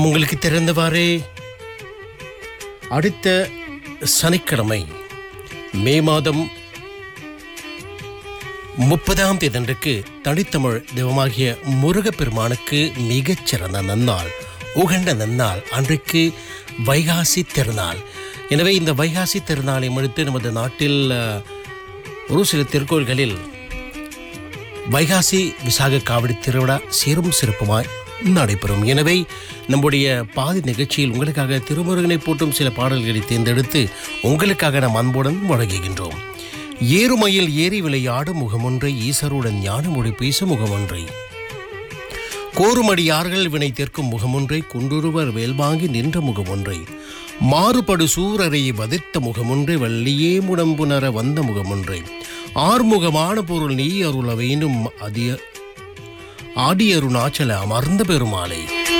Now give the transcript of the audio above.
உங்களுக்கு தெரிந்தவாறே அடுத்த சனிக்கிழமை மே மாதம் முப்பதாம் தேதியன்றைக்கு தனித்தமிழ் தெய்வமாகிய முருகப்பெருமானுக்கு மிகச்சிறந்த நன்னாள் உகண்ட நன்னாள் அன்றைக்கு வைகாசி திருநாள் எனவே இந்த வைகாசி திருநாளை முன்னிட்டு நமது நாட்டில் அஹ், ஒரு சில திருக்கோயில்களில் வைகாசி விசாக காவடி திருவிழா சீரும் சிறப்புமாய் நடைபெறும் எனவே நம்முடைய பாதி நிகழ்ச்சியில் உங்களுக்காக திருமுருகனை போட்டும் சில பாடல்களை தேர்ந்தெடுத்து உங்களுக்காக நாம் அன்புடன் வழங்குகின்றோம் ஏறுமையில் ஏறி விளையாடும் முகமொன்றை ஈசருடன் ஞானமொழி பேசும் முகமொன்றை கோருமடியார்கள் வினை தெற்கும் முகமொன்றை குன்றுருவர் வேல்வாங்கி நின்ற முகமொன்றை மாறுபடு சூரரை வதிர்த்த முகமொன்றை வள்ளியே முடம்புணர வந்த முகமொன்றை ஆறுமுகமான பொருள் நீ அருள வேண்டும் அதிய ஆடியருணாச்சல அமர்ந்த பெருமாளை